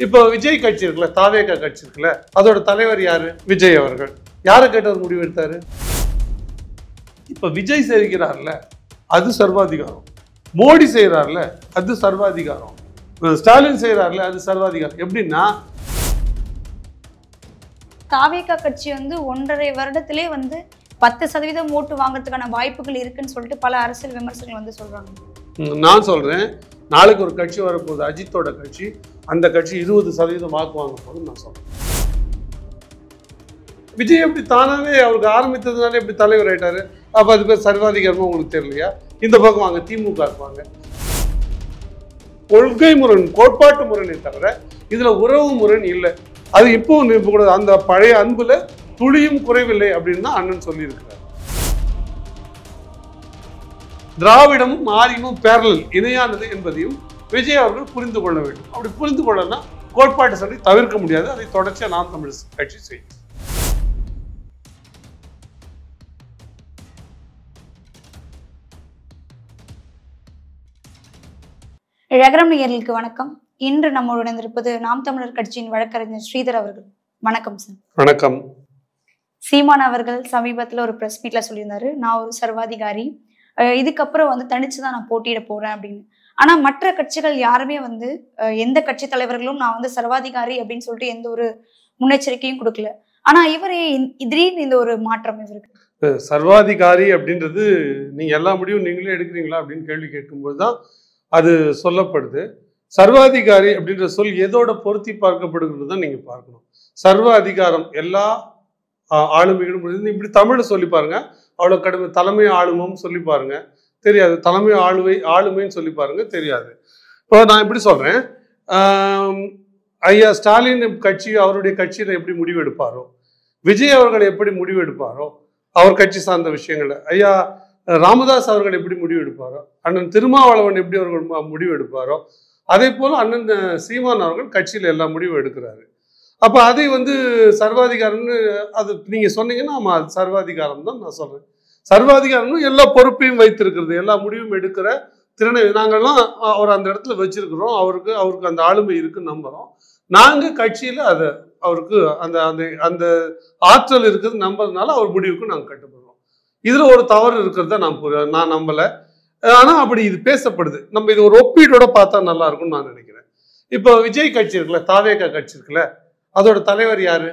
இப்போ விஜய் கட்சி இருக்குல்ல தாவேகா கட்சி இருக்குல்ல அதோட தலைவர் யாரு விஜய் அவர்கள் யாரை கேட்டவர் முடிவு எடுத்தாரு இப்ப விஜய் செய்கிறார்ல அது சர்வாதிகாரம் மோடி செய்கிறார்ல அது சர்வாதிகாரம் ஸ்டாலின் செய்கிறார்ல அது சர்வாதிகாரம் எப்படின்னா தாவேகா கட்சி வந்து ஒன்றரை வருடத்திலே வந்து பத்து சதவீதம் ஓட்டு வாங்குறதுக்கான வாய்ப்புகள் இருக்குன்னு சொல்லிட்டு பல அரசியல் விமர்சகர்கள் வந்து சொல்றாங்க ம், நான் சொல்றேன் நாளைக்கு ஒரு கட்சி வரப்போகுது அஜித்தோட கட்சி அந்த கட்சி இருபது சதவீதம் வாக்கு வாங்க போகுதுன்னு நான் சொல்றேன் விஜய் எப்படி தானாவே அவருக்கு ஆரம்பித்ததுனால எப்படி தலைவர் ஆயிட்டாரு அப்ப அது பேர் சர்வாதிகாரமா உங்களுக்கு தெரியலையா இந்த பக்கம் வாங்க திமுக வாங்க கொள்கை முரண் கோட்பாட்டு முரணை தவிர இதுல உறவு முரண் இல்லை அது இப்போ இப்போ கூட அந்த பழைய அன்புல துளியும் குறைவில்லை அப்படின்னு தான் அண்ணன் சொல்லியிருக்கிறார் திராவிடமும் ஆரியமும் பேரலல் இணையானது என்பதையும் விஜய் அவர்கள் புரிந்து கொள்ள வேண்டும் அப்படி புரிந்து கொள்ளனா கோட்பாட்டு சொல்லி தவிர்க்க முடியாது அதை தொடர்ச்சியா நாம் தமிழ் கட்சி செய்யும் ரகரம் நேயர்களுக்கு வணக்கம் இன்று நம்மோடு இணைந்திருப்பது நாம் தமிழர் கட்சியின் வழக்கறிஞர் ஸ்ரீதர் அவர்கள் வணக்கம் சார் வணக்கம் சீமான் அவர்கள் சமீபத்துல ஒரு பிரஸ் மீட்ல சொல்லியிருந்தாரு நான் ஒரு சர்வாதிகாரி அஹ் இதுக்கப்புறம் வந்து தனிச்சு தான் நான் போட்டியிட போறேன் அப்படின்னு ஆனா மற்ற கட்சிகள் யாருமே வந்து அஹ் எந்த கட்சி தலைவர்களும் நான் வந்து சர்வாதிகாரி அப்படின்னு சொல்லிட்டு எந்த ஒரு முன்னெச்சரிக்கையும் கொடுக்கல ஆனா இவரே இந்த- திடீர்னு இந்த ஒரு மாற்றம் இவருக்கு அஹ் சர்வாதிகாரி அப்படின்றது நீங்க எல்லா முடிவும் நீங்களே எடுக்கிறீங்களா அப்படின்னு கேள்வி கேட்கும்போது தான் அது சொல்லப்படுது சர்வாதிகாரி அப்படின்ற சொல் எதோட பொருத்தி பார்க்கப்படுகிறது தான் நீங்க பார்க்கணும் சர்வ அதிகாரம் எல்லா ஆ- ஆளுமைகளும் இருந்து இப்படி தமிழ்ல சொல்லி பாருங்க அவ்வளவு கடுமை தலைமை ஆளுமம் சொல்லி பாருங்க தெரியாது தலைமை ஆளுமை ஆளுமைன்னு சொல்லி பாருங்க தெரியாது இப்போ நான் இப்படி சொல்றேன் ஆம், ஐயா ஸ்டாலின் கட்சி அவருடைய கட்சியில எப்படி முடிவு எடுப்பாரோ விஜய் அவர்கள் எப்படி முடிவு எடுப்பாரோ அவர் கட்சி சார்ந்த விஷயங்கள் ஐயா ராமதாஸ் அவர்கள் எப்படி முடிவு எடுப்பாரோ அண்ணன் திருமாவளவன் எப்படி அவர்கள் மு- முடிவு எடுப்பாரோ அதே போல அண்ணன் அஹ், சீமான் அவர்கள் கட்சியில் எல்லா முடிவும் எடுக்கிறாரு அப்போ அதை வந்து சர்வாதிகாரம்னு அது நீங்க சொன்னீங்கன்னா ஆமா அது சர்வாதிகாரம் தான் நான் சொல்றேன் சர்வாதிகாரம்னு எல்லா பொறுப்பையும் வைத்திருக்கிறது எல்லா முடிவும் எடுக்கிற திறனை நாங்கள்லாம் அவர் அந்த இடத்துல வச்சிருக்கிறோம் அவருக்கு அவருக்கு அந்த ஆளுமை இருக்குன்னு நம்புறோம் நாங்க கட்சியில அதை அவருக்கு அந்த அந்த அந்த ஆற்றல் இருக்குது நம்புறதுனால அவர் முடிவுக்கு நாங்கள் கட்டுப்படுறோம் இதுல ஒரு தவறு இருக்கிறத நான் புரி- நான் நம்பல ஆனா அப்படி இது பேசப்படுது நம்ம இது ஒரு ஒப்பீடோட பார்த்தா நல்லா இருக்கும்னு நான் நினைக்கிறேன் இப்போ விஜய் கட்சி இருக்குல்ல தாவேகா கட்சி இருக்குல்ல அதோட தலைவர் யாரு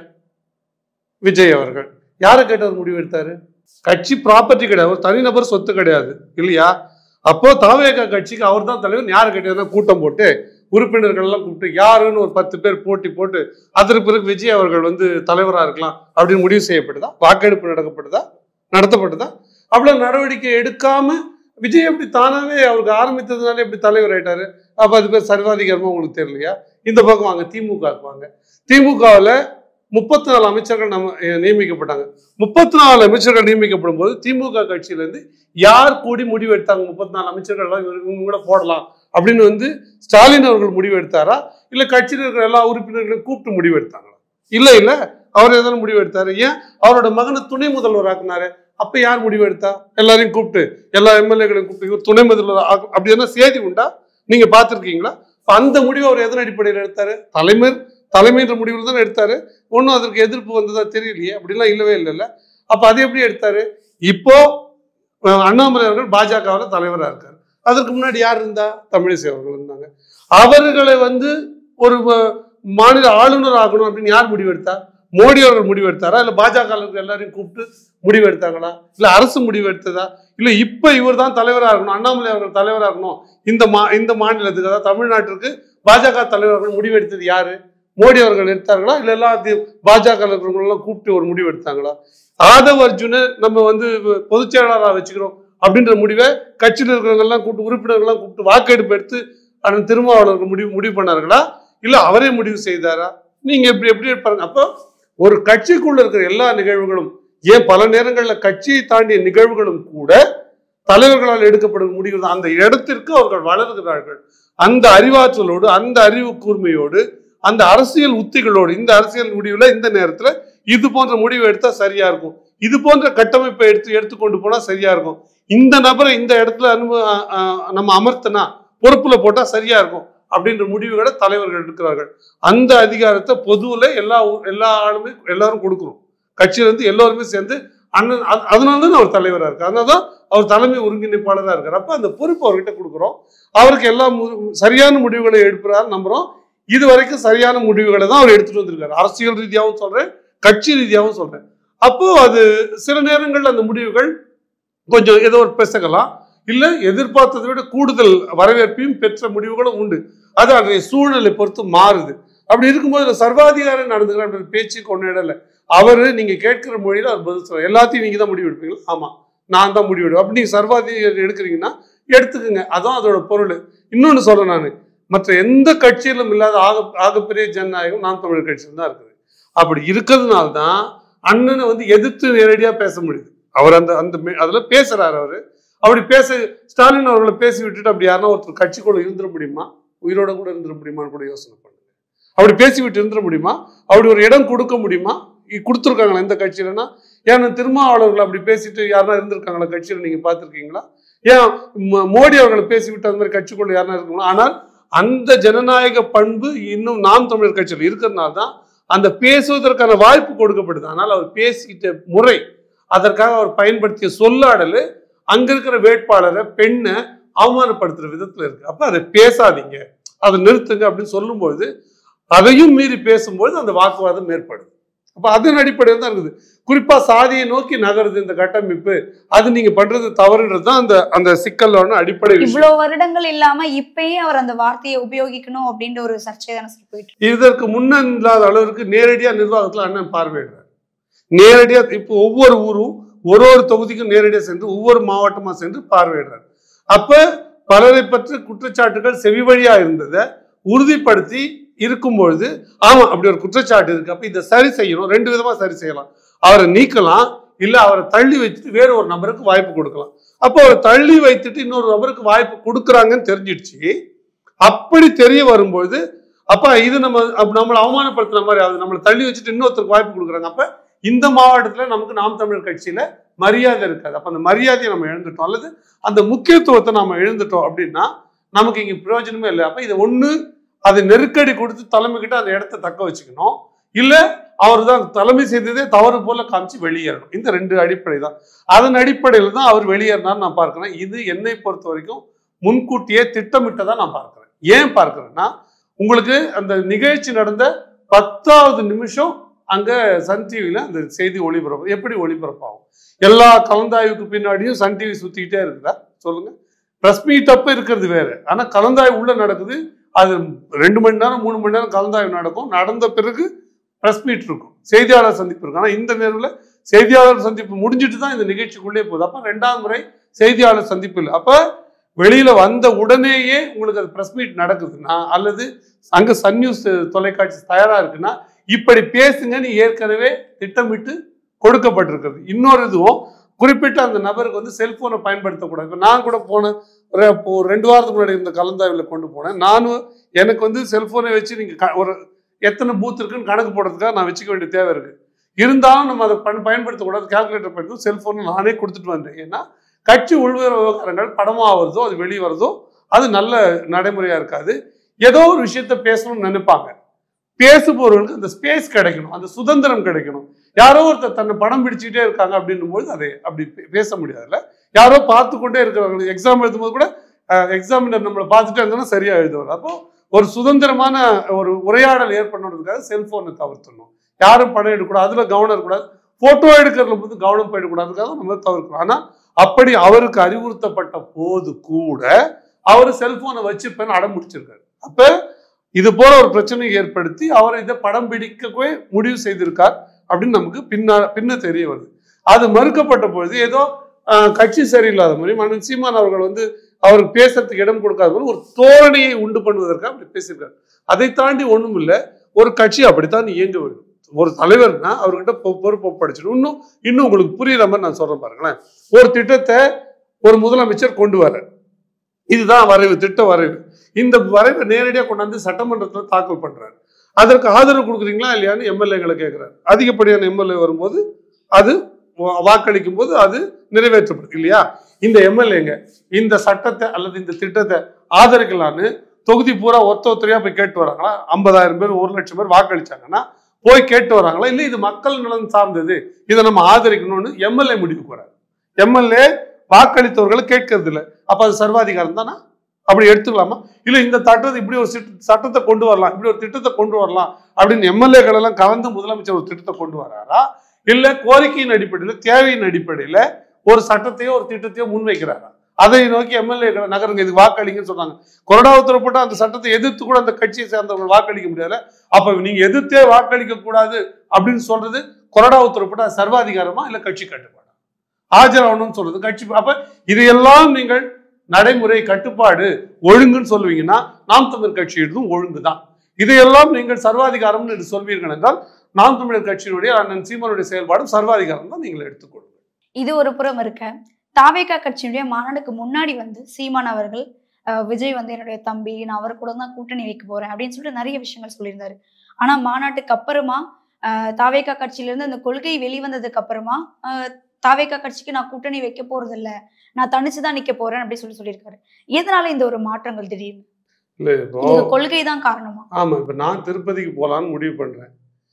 விஜய் அவர்கள் யாரை கேட்டவர் முடிவு எடுத்தாரு கட்சி ப்ராப்பர்ட்டி கிடையாது ஒரு தனிநபர் சொத்து கிடையாது இல்லையா அப்போ தாவேகா கட்சிக்கு அவர் தான் தலைவர் யாரை கேட்டதுன்னா கூட்டம் போட்டு உறுப்பினர்கள் எல்லாம் கூப்பிட்டு யாருன்னு ஒரு பத்து பேர் போட்டி போட்டு அதற்கு பிறகு விஜய் அவர்கள் வந்து தலைவராக இருக்கலாம் அப்படின்னு முடிவு செய்யப்பட்டதா வாக்கெடுப்பு நடக்கப்பட்டதா நடத்தப்பட்டதா அவ்வளவு நடவடிக்கை எடுக்காம விஜய் எப்படி தானாவே அவருக்கு ஆரம்பித்ததுனால எப்படி தலைவர் ஆயிட்டாரு அப்ப அது பேர் சர்வாதிகாரமா உங்களுக்கு தெரியலையா இந்த பக்கம் வாங்க திமுக வாங்க திமுகவில் முப்பத்தி நாலு அமைச்சர்கள் நம்ம அஹ், நியமிக்கப்பட்டாங்க முப்பத்தி நாலு அமைச்சர்கள் நியமிக்கப்படும் போது திமுக கட்சியில இருந்து யார் கூடி முடிவு எடுத்தாங்க முப்பத்தி நாலு அமைச்சர்கள் எல்லாம் இவரு- இவங்க கூட போடலாம் அப்படின்னு வந்து ஸ்டாலின் அவர்கள் முடிவு எடுத்தாரா இல்ல கட்சியில் இருக்கிற எல்லா உறுப்பினர்களையும் கூப்பிட்டு முடிவு எடுத்தாங்களா இல்ல இல்ல அவர் எதனா முடிவு எடுத்தாரு ஏன் அவரோட மகனை துணை முதல்வர் ஆக்குனாரு அப்ப யார் முடிவு எடுத்தா எல்லாரையும் கூப்பிட்டு எல்லா எம்எல்ஏக்களையும் கூப்பிட்டு இவர் துணை முதல்வர் ஆக்கு- அப்படி என்ன செய்தி உண்டா நீங்க பார்த்திருக்கீங்களா அப்ப அந்த முடிவு அவர் எதன் அடிப்படையில் எடுத்தாரு தலைமை தலைமைன்ற முடிவில் தானே எடுத்தாரு ஒன்றும் அதற்கு எதிர்ப்பு வந்ததா தெரியலையே அப்படிலாம் இல்லவே இல்லைல்ல அப்ப அதை எப்படி எடுத்தாரு இப்போ அஹ், அண்ணாமலை அவர்கள் பாஜகவில் தலைவராக இருக்காரு அதற்கு முன்னாடி யார் இருந்தா தமிழிசை அவர்கள் இருந்தாங்க அவர்களை வந்து ஒரு அஹ், மாநில ஆளுநர் ஆகணும் அப்படின்னு யார் முடிவெடுத்தா மோடி அவர்கள் முடிவெடுத்தாரா இல்ல பாஜக இருக்கிற எல்லாரையும் கூப்பிட்டு முடிவெடுத்தாங்களா இல்ல அரசு முடிவெடுத்ததா இல்ல இப்ப இவர் தான் தலைவராக இருக்கணும் அண்ணாமலை அவர்கள் தலைவராக இருக்கணும் இந்த மா இந்த மாநிலத்துக்கு அதாவது தமிழ்நாட்டிற்கு பாஜக தலைவர்கள் முடிவெடுத்தது யாரு மோடி அவர்கள் எடுத்தார்களா இல்ல எல்லாத்தையும் பாஜக இருக்கிறவங்களெல்லாம் கூப்பிட்டு ஒரு முடிவு எடுத்தாங்களா ஆதவ் அர்ஜுனை நம்ம வந்து பொதுச் செயலாளராக வச்சுக்கிறோம் அப்படின்ற முடிவை கட்சியில் இருக்கிறவங்க எல்லாம் கூப்பிட்டு உறுப்பினர்கள்லாம் கூப்பிட்டு வாக்கெடுப்பு எடுத்து அண்ணன் திருமாவளவர்கள் முடிவு முடிவு பண்ணார்களா இல்ல அவரே முடிவு செய்தாரா நீங்க எப்படி எப்படி இருப்பாருங்க அப்போ ஒரு கட்சிக்குள்ள இருக்கிற எல்லா நிகழ்வுகளும் ஏன் பல நேரங்கள்ல கட்சியை தாண்டிய நிகழ்வுகளும் கூட தலைவர்களால் எடுக்கப்படும் முடிவு தான் அந்த இடத்திற்கு அவர்கள் வளர்கிறார்கள் அந்த அறிவாற்றலோடு அந்த அறிவு கூர்மையோடு அந்த அரசியல் உத்திகளோடு இந்த அரசியல் முடிவுல இந்த நேரத்துல இது போன்ற முடிவு எடுத்தா சரியா இருக்கும் இது போன்ற கட்டமைப்பை எடுத்து எடுத்துக்கொண்டு போனா சரியா இருக்கும் இந்த நபரை இந்த இடத்துல அனுப அ- அ- நம்ம அமர்த்தினா பொறுப்புல போட்டா சரியா இருக்கும் அப்படின்ற முடிவுகளை தலைவர்கள் எடுக்கிறார்கள் அந்த அதிகாரத்தை பொதுவில் எல்லா ஊ- எல்லா ஆளுமே எல்லாரும் கொடுக்குறோம் கட்சியில இருந்து எல்லாருமே சேர்ந்து அண்ணன் அது- அதனால தான் அவர் தலைவராக இருக்கார் அதனால தான் அவர் தலைமை ஒருங்கிணைப்பாளராக இருக்கார் அப்போ அந்த பொறுப்பு அவர்கிட்ட கொடுக்குறோம் அவருக்கு எல்லா மு- சரியான முடிவுகளை எடுக்கிறார் நம்புறோம் இது வரைக்கும் சரியான முடிவுகளை தான் அவர் எடுத்துட்டு வந்திருக்காரு அரசியல் ரீதியாகவும் சொல்றேன் கட்சி ரீதியாகவும் சொல்றேன் அப்போ அது சில நேரங்கள்ல அந்த முடிவுகள் கொஞ்சம் ஏதோ ஒரு பெசகலாம் இல்ல எதிர்பார்த்ததை விட கூடுதல் வரவேற்பையும் பெற்ற முடிவுகளும் உண்டு அது அன்றைய சூழ்நிலை பொறுத்து மாறுது அப்படி இருக்கும்போது இதுல சர்வாதிகாரம் நடந்துக்கிற பேச்சுக்கு ஒன்றும் இடம் இல்லை அவரு நீங்க கேட்கிற மொழியில அவர் பதில் சொல்றாரு எல்லாத்தையும் நீங்க தான் முடிவு எடுப்பீங்களா ஆமா நான் தான் முடிவு எடுப்பேன் அப்படி நீங்க சர்வாதிகாரம் எடுக்கிறீங்கன்னா எடுத்துக்கோங்க அதான் அதோட பொருள் இன்னொன்னு சொல்றேன் நான் மற்ற எந்த கட்சியிலும் இல்லாத ஆக ஆகப்பெரிய ஜனநாயகம் நாம் தமிழர் கட்சியில் தான் இருக்குது அப்படி இருக்கிறதுனால தான் அண்ணனை வந்து எதிர்த்து நேரடியா பேச முடியுது அவர் அந்த அந்த மே- அதுல பேசுறாரு அவரு அப்படி பேச ஸ்டாலின் அவர்களை பேசி விட்டுட்டு அப்படி யாருன்னா ஒருத்தர் கட்சிக்குள்ள இருந்துட முடியுமா உயிரோட கூட இருந்துட முடியுமான்னு கூட யோசனை பண்ணுங்க அப்படி பேசி விட்டு இருந்துட முடியுமா அப்படி ஒரு இடம் கொடுக்க முடியுமா இ- கொடுத்துருக்காங்களா எந்த கட்சியிலனா ஏன்னா திருமாவளவர்கள் அப்படி பேசிட்டு யாருன்னா இருந்திருக்காங்களா கட்சியில நீங்க பார்த்திருக்கீங்களா ஏன் ம- மோடி அவர்களை பேசிவிட்டு அந்த மாதிரி கட்சிக்குள்ள யாருன்னா இருக்காங்களா ஆனால் அந்த ஜனநாயக பண்பு இன்னும் நாம் தமிழர் கட்சியில் இருக்கிறதுனால தான் அந்த பேசுவதற்கான வாய்ப்பு கொடுக்கப்படுது ஆனால் அவர் பேசிக்கிட்ட முறை அதற்காக அவர் பயன்படுத்திய சொல்லாடல் அங்க இருக்கிற வேட்பாளரை பெண்ணை அவமானப்படுத்துற விதத்துல இருக்கு அப்ப அதை பேசாதீங்க அதை நிறுத்துங்க அப்படின்னு சொல்லும்போது அதையும் மீறி பேசும்போது அந்த வாக்குவாதம் ஏற்படுது அப்ப அதன் அடிப்படையில் தான் இருக்குது குறிப்பா சாதியை நோக்கி நகருது இந்த கட்டமைப்பு அது நீங்க பண்றது தவறுன்றது தான் அந்த அந்த சிக்கலோட அடிப்படை விஷயம் இவ்வளவு வருடங்கள் இல்லாம இப்பயே அவர் அந்த வார்த்தையை உபயோகிக்கணும் அப்படின்ற ஒரு சர்ச்சை தானே சார் போயிட்டு இருக்கு. இதற்கு முன்ன இல்லாத அளவிற்கு நேரடியா நிர்வாகத்துல அண்ணன் பார்வையிடுறார் நேரடியா இப்போ ஒவ்வொரு ஊரும் ஒரு ஒரு தொகுதிக்கும் நேரடியா சென்று ஒவ்வொரு மாவட்டமா சென்று பார்வையிடுறார் அப்ப பலரை பற்றி குற்றச்சாட்டுகள் செவி வழியா இருந்ததை உறுதிப்படுத்தி இருக்கும் பொழுது ஆமா அப்படி ஒரு குற்றச்சாட்டு இருக்கு அப்ப இதை சரி செய்யணும் ரெண்டு விதமா சரி செய்யலாம் அவரை நீக்கலாம் இல்ல அவரை தள்ளி வச்சுட்டு வேற ஒரு நபருக்கு வாய்ப்பு கொடுக்கலாம் அப்போ அவரை தள்ளி வைத்துட்டு இன்னொரு நபருக்கு வாய்ப்பு கொடுக்குறாங்கன்னு தெரிஞ்சிடுச்சு அப்படி தெரிய வரும்பொழுது அப்ப இது நம்ம அப்ப நம்மளை அவமானப்படுத்துற மாதிரி ஆகுது நம்மளை தள்ளி வச்சுட்டு இன்னொருத்தருக்கு வாய்ப்பு கொடுக்குறாங்க அப்ப இந்த மாவட்டத்துல நமக்கு நாம் தமிழர் கட்சியில மரியாதை இருக்காது அப்ப அந்த மரியாதையை நம்ம இழந்துட்டோம் அல்லது அந்த முக்கியத்துவத்தை நம்ம இழந்துட்டோம் அப்படின்னா நமக்கு இங்க பிரயோஜனமே இல்லை அப்ப இதை ஒண்ணு அது நெருக்கடி கொடுத்து தலைமை கிட்ட அந்த இடத்த தக்க வச்சுக்கணும் இல்ல அவர் தான் தலைமை செய்ததே தவறு போல காமிச்சு வெளியேறணும் இந்த ரெண்டு அடிப்படை தான் அதன் அடிப்படையில் தான் அவர் வெளியேறினார் நான் பார்க்கிறேன் இது என்னை பொறுத்த வரைக்கும் முன்கூட்டியே திட்டமிட்டதா நான் பார்க்கிறேன் ஏன் பார்க்கிறேன்னா உங்களுக்கு அந்த நிகழ்ச்சி நடந்த பத்தாவது நிமிஷம் அங்க சன் டிவில அந்த செய்தி ஒளிபரப்பு எப்படி ஒளிபரப்பாகும் எல்லா கலந்தாய்வுக்கு பின்னாடியும் சன் டிவி சுத்திக்கிட்டே இருக்குதா சொல்லுங்க பிரஸ் மீட் அப்ப இருக்கிறது வேற ஆனா கலந்தாய்வு உள்ள நடக்குது அது ரெண்டு மணி நேரம் மூணு மணி நேரம் கலந்தாய்வு நடக்கும் நடந்த பிறகு பிரஸ் மீட் இருக்கும் செய்தியாளர் சந்திப்பு இருக்கும் ஆனா இந்த நேரில் செய்தியாளர் சந்திப்பு முடிஞ்சிட்டு தான் இந்த நிகழ்ச்சிக்குள்ளே போகுது அப்ப ரெண்டாவது முறை செய்தியாளர் சந்திப்பு இல்லை அப்ப வெளியில வந்த உடனேயே உங்களுக்கு அது பிரஸ் மீட் நடக்குதுன்னா அல்லது அங்க சன் நியூஸ் தொலைக்காட்சி தயாரா இருக்குன்னா இப்படி பேசுங்கன்னு ஏற்கனவே திட்டமிட்டு கொடுக்கப்பட்டிருக்கிறது இன்னொரு இதுவும் குறிப்பிட்ட அந்த நபருக்கு வந்து செல்போனை பயன்படுத்தக்கூடாது இப்போ நான் கூட போனேன் ஒரு இப்போ ஒரு ரெண்டு வாரத்துக்கு முன்னாடி இந்த கலந்தாய்வில் கொண்டு போனேன் நானும் எனக்கு வந்து செல்போனை வச்சு நீங்கள் ஒரு எத்தனை பூத் இருக்குன்னு கணக்கு போடுறதுக்காக நான் வச்சுக்க வேண்டிய தேவை இருக்கு இருந்தாலும் நம்ம அதை பண் பயன்படுத்தக்கூடாது கால்குலேட்டர் பண்ணி செல்போனை நானே கொடுத்துட்டு வந்தேன் ஏன்னா கட்சி உள்வர விவகாரங்கள் படமாக வருதோ அது வெளியே வருதோ அது நல்ல நடைமுறையாக இருக்காது ஏதோ ஒரு விஷயத்த பேசணும்னு நினைப்பாங்க பேசுபவர்களுக்கு அந்த ஸ்பேஸ் கிடைக்கணும் அந்த சுதந்திரம் கிடைக்கணும் யாரோ ஒருத்தர் தன்னை படம் பிடிச்சிக்கிட்டே இருக்காங்க அப்படின்னும் போது அதை அப்படி பே- பேச முடியாதுல்ல யாரோ பார்த்து கொண்டே இருக்கிறாங்க எக்ஸாம் எழுதும்போது கூட எக்ஸாமினர் நம்மளை பார்த்துட்டே இருந்தோம்னா சரியா எழுதுவார் அப்போ ஒரு சுதந்திரமான ஒரு உரையாடல் ஏற்படுறதுக்காக செல்போனை தவிர்த்தணும் யாரும் படம் எடுக்கக்கூடாது அதுல கவனம் இருக்கக்கூடாது போட்டோ எடுக்கிறதுல வந்து கவனம் போயிடக்கூடாதுக்காக நம்ம தவிர்க்கணும் ஆனா அப்படி அவருக்கு அறிவுறுத்தப்பட்ட போது கூட அவர் செல்போனை வச்சுப்பேன்னு அடம் முடிச்சிருக்காரு அப்ப இது போல ஒரு பிரச்சனையை ஏற்படுத்தி அவர் இதை படம் பிடிக்கவே முடிவு செய்திருக்கார் அப்படின்னு நமக்கு பின்னா பின்ன தெரிய வருது அது மறுக்கப்பட்ட பொழுது ஏதோ ஆஹ், கட்சி சரியில்லாத மாதிரி மன்னன் சீமான் அவர்கள் வந்து அவருக்கு பேசுறதுக்கு இடம் கொடுக்காத மாதிரி ஒரு தோரணையை உண்டு பண்ணுவதற்காக அப்படி பேசியிருக்காரு அதை தாண்டி ஒண்ணும் இல்லை ஒரு கட்சி அப்படித்தான் இயங்க வேண்டும் ஒரு தலைவர்னா அவர்கிட்ட பொ- பொறுப்பு ஒப்படைச்சிடும் இன்னும் இன்னும் உங்களுக்கு புரியுற மாதிரி நான் சொல்றேன் பாருங்களேன் ஒரு திட்டத்தை ஒரு முதலமைச்சர் கொண்டு வர இதுதான் வரைவு திட்ட வரைவு இந்த வரைவை நேரடியாக கொண்டாந்து சட்டமன்றத்தில் தாக்கல் பண்றாரு அதற்கு ஆதரவு கொடுக்குறீங்களா இல்லையான்னு எம்எல்ஏங்களை கேட்கிறாரு அதிகப்படியான எம்எல்ஏ வரும்போது அது வா- வாக்களிக்கும் போது அது நிறைவேற்றப்படுது இல்லையா இந்த எம்எல்ஏங்க இந்த சட்டத்தை அல்லது இந்த திட்டத்தை ஆதரிக்கலான்னு தொகுதி பூரா ஒருத்த ஒருத்தரையா போய் கேட்டு வராங்களா ஐம்பதாயிரம் பேர் ஒரு லட்சம் பேர் வாக்களிச்சாங்கன்னா போய் கேட்டு வராங்களா இல்லை இது மக்கள் நலன் சார்ந்தது இதை நம்ம ஆதரிக்கணும்னு எம்எல்ஏ முடிவுக்கு வராரு எம்எல்ஏ வாக்களித்தவர்களை கேட்கறது இல்லை அப்ப அது சர்வாதிகாரம் தானா அப்படி எடுத்துக்கலாமா இல்ல இந்த சட்டத்தை இப்படி ஒரு சிட்ட- சட்டத்தை கொண்டு வரலாம் இப்படி ஒரு திட்டத்தை கொண்டு வரலாம் அப்படின்னு எம்எல்ஏக்கள் எல்லாம் கலந்து முதலமைச்சர் ஒரு திட்டத்தை கொண்டு வராரா இல்ல கோரிக்கையின் அடிப்படையில் தேவையின் அடிப்படையில ஒரு சட்டத்தையோ ஒரு திட்டத்தையோ முன்வைக்கிறாரா அதை நோக்கி எம்எல்ஏ நகருங்க இதுக்கு வாக்களிங்கன்னு சொன்னாங்க கொரோனா உத்தரவு போட்டு அந்த சட்டத்தை எதிர்த்து கூட அந்த கட்சியை சேர்ந்தவர்கள் வாக்களிக்க முடியல அப்ப நீங்க எதிர்த்தே வாக்களிக்க கூடாது அப்படின்னு சொல்றது கொரோனா உத்தரவு போட்டு அது சர்வாதிகாரமா இல்ல கட்சி கட்டுப்பாடா ஆஜராகணும்னு சொல்றது கட்சி அப்ப இதையெல்லாம் நீங்கள் நடைமுறை கட்டுப்பாடு ஒழுங்குன்னு சொல்லுவீங்கன்னா நாம் தமிழர் கட்சி எழுதும் ஒழுங்கு தான் இதையெல்லாம் நீங்கள் சர்வாதிகாரம்னு என்று சொல்வீர்கள் என்றால் நாம் தமிழர் கட்சியினுடைய அண்ணன் சீமானுடைய செயல்பாடும் சர்வாதிகாரம் தான் நீங்கள் எடுத்துக்கொள்ளுங்கள் இது ஒரு புறம் இருக்க தாவேகா கட்சியினுடைய மாநாடுக்கு முன்னாடி வந்து சீமான் அவர்கள் அஹ், விஜய் வந்து என்னுடைய தம்பி நான் அவர் கூட தான் கூட்டணி வைக்க போறேன் அப்படின்னு சொல்லிட்டு நிறைய விஷயங்கள் சொல்லியிருந்தாரு ஆனா மாநாட்டுக்கு அப்புறமா அஹ், தாவேகா கட்சியிலிருந்து அந்த கொள்கை வெளிவந்ததுக்கு அப்புறமா அஹ், தாவேகா கட்சிக்கு நான் கூட்டணி வைக்க போறது இல்ல நான் தனிச்சு தான் நிக்க போறேன் அப்படின்னு சொல்லி சொல்லியிருக்காரு எதனால இந்த ஒரு மாற்றங்கள் திடீர்னு இல்ல இப்போ இதுக்கு கொள்கை தான் காரணமா ஆமா இப்ப நான் திருப்பதிக்கு போலான்னு முடிவு பண்றேன்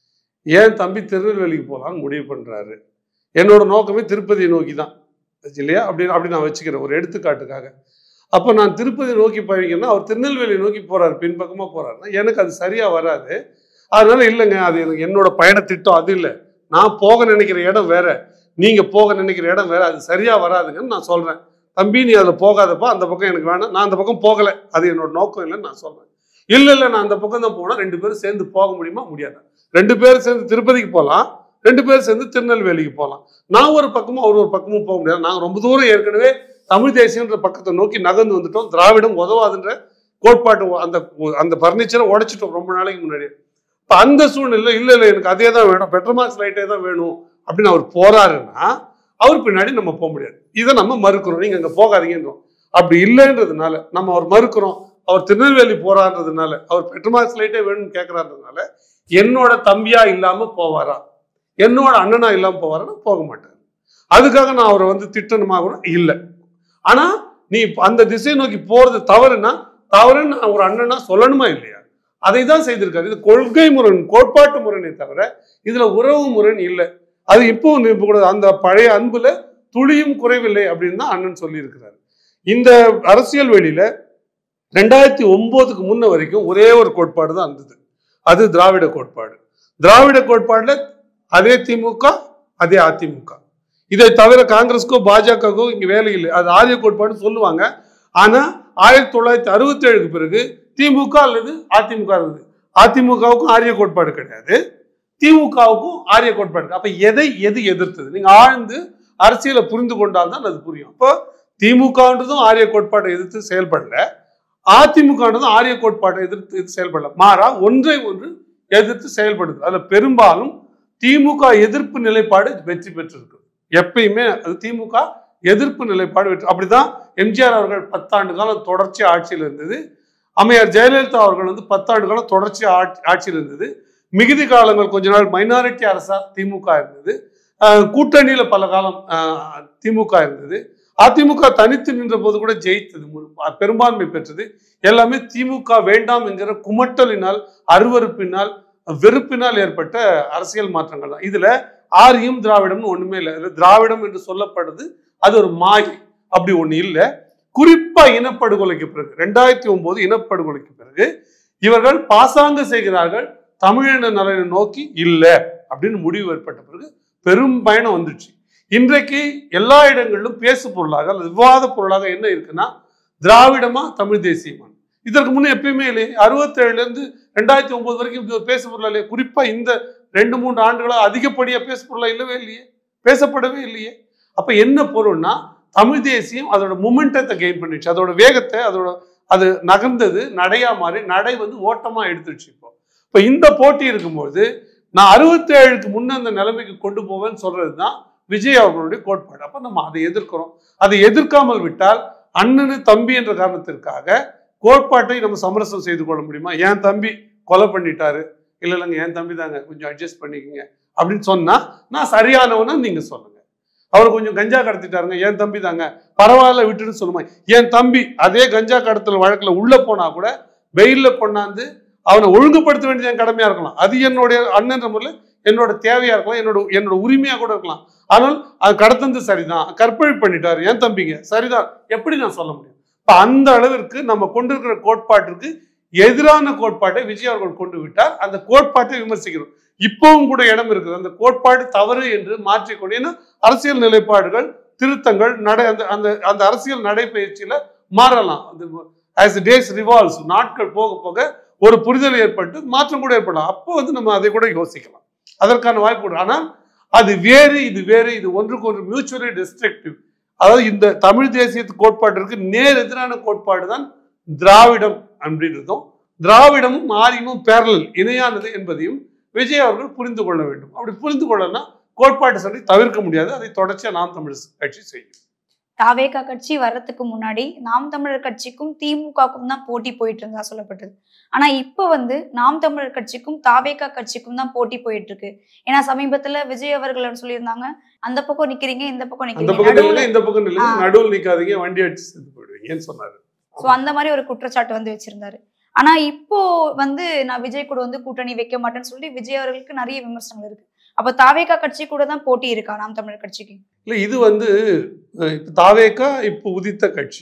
ஏன் தம்பி திருநெல்வேலிக்கு போலான்னு முடிவு பண்றாரு என்னோட நோக்கமே திருப்பதியை நோக்கி தான் இல்லையா அப்படி அப்படி நான் வச்சுக்கிறேன் ஒரு எடுத்துக்காட்டுக்காக அப்போ நான் திருப்பதி நோக்கி போவீங்கன்னா அவர் திருநெல்வேலி நோக்கி போறாரு பின்பக்கமா போறாருன்னா எனக்கு அது சரியா வராது அதனால இல்லைங்க அது எனக்கு என்னோட பயண திட்டம் அது இல்லை நான் போக நினைக்கிற இடம் வேற நீங்க போக நினைக்கிற இடம் வேற அது சரியா வராதுங்கன்னு நான் சொல்றேன் தம்பி நீ அதில் போகாதப்பா அந்த பக்கம் எனக்கு வேணாம் நான் அந்த பக்கம் போகலை அது என்னோட நோக்கம் இல்லைன்னு நான் சொல்றேன் இல்ல இல்ல நான் அந்த பக்கம் தான் போனா ரெண்டு பேரும் சேர்ந்து போக முடியுமா முடியாது ரெண்டு பேரும் சேர்ந்து திருப்பதிக்கு போகலாம் ரெண்டு பேரும் சேர்ந்து திருநெல்வேலிக்கு போகலாம் நான் ஒரு பக்கமும் அவர் ஒரு பக்கமும் போக முடியாது நாங்கள் ரொம்ப தூரம் ஏற்கனவே தமிழ் தேசியன்ற பக்கத்தை நோக்கி நகர்ந்து வந்துட்டோம் திராவிடம் உதவாதுன்ற கோட்பாட்டு அந்த அந்த பர்னிச்சரை உடைச்சிட்டோம் ரொம்ப நாளைக்கு முன்னாடி இப்போ அந்த சூழ்நிலை இல்லை இல்லை எனக்கு அதே தான் வேணும் பெட்ரோமாக்ஸ் லைட்டே தான் வேணும் அப்படின்னு அவர் போறாருன்னா அவர் பின்னாடி நம்ம போக முடியாது இதை நம்ம மறுக்கிறோம் நீங்க அங்க போகாதீங்கன்றோம் அப்படி இல்லைன்றதுனால நம்ம அவர் மறுக்கிறோம் அவர் திருநெல்வேலி போறான்றதுனால அவர் பெட்ரோமாக்ஸ் லைட்டே வேணும்னு கேட்கறான்றதுனால என்னோட தம்பியா இல்லாம போவாரா என்னோட அண்ணனா இல்லாம போவாரான்னா போக மாட்டார் அதுக்காக நான் அவரை வந்து திட்டணுமா கூட இல்லை ஆனா நீ அந்த திசையை நோக்கி போறது தவறுனா தவறுன்னு நான் ஒரு அண்ணனா சொல்லணுமா இல்லையா அதை தான் செய்திருக்காரு இது கொள்கை முரண் கோட்பாட்டு முரணே தவிர இதுல உறவு முரண் இல்லை அது இப்போ இப்போ கூட அந்த பழைய அன்புல துளியும் குறைவில்லை அப்படின்னு தான் அண்ணன் சொல்லியிருக்கிறாரு இந்த அரசியல் வெளியில ரெண்டாயிரத்தி ஒன்பதுக்கு முன்ன வரைக்கும் ஒரே ஒரு கோட்பாடு தான் இருந்தது அது திராவிட கோட்பாடு திராவிட கோட்பாடுல அதே திமுக அதே அதிமுக இதை தவிர காங்கிரஸ்க்கோ பாஜகவோ இங்க வேலை இல்லை அது ஆரிய கோட்பாடுன்னு சொல்லுவாங்க ஆனா ஆயிரத்தி தொள்ளாயிரத்தி அறுபத்தி ஏழுக்கு பிறகு திமுக அல்லது அதிமுக இருந்தது அதிமுகவுக்கும் ஆரிய கோட்பாடு கிடையாது திமுகவுக்கும் ஆரிய கோட்பாடு இருக்கு. அப்ப எதை எது எதிர்த்தது நீங்க ஆழ்ந்து அரசியலை புரிந்து கொண்டால் தான் அது புரியும் அப்போ திமுகன்றதும் ஆரிய கோட்பாட்டை எதிர்த்து செயல்படல அதிமுகன்றதும் ஆரிய கோட்பாட்டை எதிர்த்து எதிர்த்து செயல்படல மாறா ஒன்றை ஒன்று எதிர்த்து செயல்படுது அதுல பெரும்பாலும் திமுக எதிர்ப்பு நிலைப்பாடு வெற்றி பெற்றிருக்கு எப்பயுமே அது திமுக எதிர்ப்பு நிலைப்பாடு வெற்றி அப்படிதான் எம்ஜிஆர் அவர்கள் பத்தாண்டு காலம் தொடர்ச்சி ஆட்சியில் இருந்தது அம்மையார் ஜெயலலிதா அவர்கள் வந்து பத்தாண்டு காலம் தொடர்ச்சி ஆட்சி ஆட்சியில் இருந்தது மிகுதி காலங்கள் கொஞ்ச நாள் மைனாரிட்டி அரசா திமுக இருந்தது அஹ் கூட்டணியில பல காலம் அஹ், திமுக இருந்தது அதிமுக தனித்து நின்ற போது கூட ஜெயித்தது மு- பெரும்பான்மை பெற்றது எல்லாமே திமுக வேண்டாம் என்கிற குமட்டலினால் அருவருப்பினால் வெறுப்பினால் ஏற்பட்ட அரசியல் மாற்றங்கள் தான் இதுல ஆரியம் திராவிடம்னு ஒண்ணுமே இல்லை இதுல திராவிடம் என்று சொல்லப்படுது அது ஒரு மாயை அப்படி ஒண்ணு இல்லை குறிப்பா இனப்படுகொலைக்கு பிறகு ரெண்டாயிரத்தி ஒன்பது இனப்படுகொலைக்கு பிறகு இவர்கள் பாசாங்கு செய்கிறார்கள் தமிழின நலனை நோக்கி இல்லை அப்படின்னு முடிவு ஏற்பட்ட பிறகு பெரும் பயணம் வந்துச்சு இன்றைக்கு எல்லா இடங்களிலும் பேசு பொருளாக அல்லது விவாத பொருளாக என்ன இருக்குன்னா திராவிடமா தமிழ் தேசியமா இதற்கு முன்னே எப்பயுமே இல்லையே அறுபத்தேழுல இருந்து ரெண்டாயிரத்தி ஒன்பது வரைக்கும் இது ஒரு பேசு பொருளா இல்லையே குறிப்பா இந்த ரெண்டு மூன்று ஆண்டுகளா அதிகப்படியா பேசு பொருளா இல்லவே இல்லையே பேசப்படவே இல்லையே அப்ப என்ன பொருள்னா தமிழ் தேசியம் அதோட மொமெண்டத்தை கெயின் பண்ணிடுச்சு அதோட வேகத்தை அதோட அது நகர்ந்தது நடையா மாறி நடை வந்து ஓட்டமா எடுத்துடுச்சு இப்போ இப்போ இந்த போட்டி இருக்கும்போது நான் அறுபத்தி ஏழுக்கு முன்ன அந்த நிலைமைக்கு கொண்டு போவேன்னு சொல்றது தான் விஜய் அவர்களுடைய கோட்பாடு அப்ப நம்ம அதை எதிர்க்கிறோம் அதை எதிர்க்காமல் விட்டால் அண்ணனு தம்பி என்ற காரணத்திற்காக கோட்பாட்டை நம்ம சமரசம் செய்து கொள்ள முடியுமா என் தம்பி கொலை பண்ணிட்டாரு இல்ல இல்லைங்க என் தம்பி தாங்க கொஞ்சம் அட்ஜஸ்ட் பண்ணிக்கங்க அப்படின்னு சொன்னா நான் சரியானவனா நீங்க சொல்லுங்க அவர் கொஞ்சம் கஞ்சா கடத்திட்டாருங்க என் தம்பி தாங்க பரவாயில்ல விட்டுன்னு சொல்லுமா என் தம்பி அதே கஞ்சா கடத்தல் வழக்குல உள்ள போனா கூட வெயில்ல கொண்டாந்து அவனை ஒழுங்குபடுத்த வேண்டியது என் கடமையா இருக்கலாம் அது என்னுடைய அண்ணன்ற முறையில் என்னோட தேவையா இருக்கலாம் என்னோட என்னோட உரிமையா கூட இருக்கலாம் ஆனால் அது கடத்தந்து சரிதான் கற்பழிப்பு பண்ணிட்டாரு என் தம்பிங்க சரிதான் எப்படி நான் சொல்ல முடியும் இப்ப அந்த அளவிற்கு நம்ம கொண்டிருக்கிற கோட்பாட்டிற்கு எதிரான கோட்பாட்டை விஜய் அவர்கள் கொண்டு விட்டார் அந்த கோட்பாட்டை விமர்சிக்கிறோம் இப்பவும் கூட இடம் இருக்குது அந்த கோட்பாடு தவறு என்று மாற்றிக்கொண்டு ஏன்னா அரசியல் நிலைப்பாடுகள் திருத்தங்கள் நடை அந்த அந்த அந்த அரசியல் நடைபயிற்சியில மாறலாம் ஆஸ் டேஸ் ரிவால்வ்ஸ் நாட்கள் போக போக ஒரு புரிதல் ஏற்பட்டு மாற்றம் கூட ஏற்படலாம் அப்போ வந்து நம்ம அதை கூட யோசிக்கலாம் அதற்கான வாய்ப்பு உண்டு ஆனால் அது வேறு இது வேறு இது ஒன்றுக்கு ஒன்று மியூச்சுவலி டிஸ்ட்ரக்டிவ் அதாவது இந்த தமிழ் தேசிய கோட்பாட்டிற்கு நேர் எதிரான கோட்பாடு தான் திராவிடம் அப்படின்றதும் திராவிடமும் ஆரியமும் பேரலல் இணையானது என்பதையும் விஜய் அவர்கள் புரிந்து கொள்ள வேண்டும் அப்படி புரிந்து கொள்ளனா கோட்பாட்டு சண்டை தவிர்க்க முடியாது அதை தொடர்ச்சியா நாம் தமிழ் கட்சி செய்யும் தாவேகா கட்சி வர்றதுக்கு முன்னாடி நாம் தமிழர் கட்சிக்கும் திமுகவுக்கும் தான் போட்டி போயிட்டு இருந்தா சொல்லப்பட்டது ஆனா இப்ப வந்து நாம் தமிழர் கட்சிக்கும் தாவேகா கட்சிக்கும் தான் போட்டி போயிட்டு இருக்கு ஏன்னா சமீபத்துல விஜய் அவர்கள் சொல்லியிருந்தாங்க அந்த பக்கம் நிக்கிறீங்க இந்த பக்கம் அந்த நிக்கிறீங்க பக்கம் நடுவுல நில்லுங்க இந்த பக்கம் நில்லுங்க ஆ. நடுவில் நிக்காதீங்க வண்டி அடிச்சு செத்து போயிடுவீங்கன்னு சொன்னாரு சோ அந்த மாதிரி ஒரு குற்றச்சாட்டு வந்து வச்சிருந்தாரு ஆனா இப்போ வந்து நான் விஜய் கூட வந்து கூட்டணி வைக்க மாட்டேன்னு சொல்லி விஜய் அவர்களுக்கு நிறைய விமர்சனங்கள் இருக்கு அப்ப தாவேகா கட்சி கூட தான் போட்டி இருக்கா நாம் தமிழர் கட்சிக்கு இல்ல இது வந்து அஹ், இப்ப தாவேக்கா இப்போ உதித்த கட்சி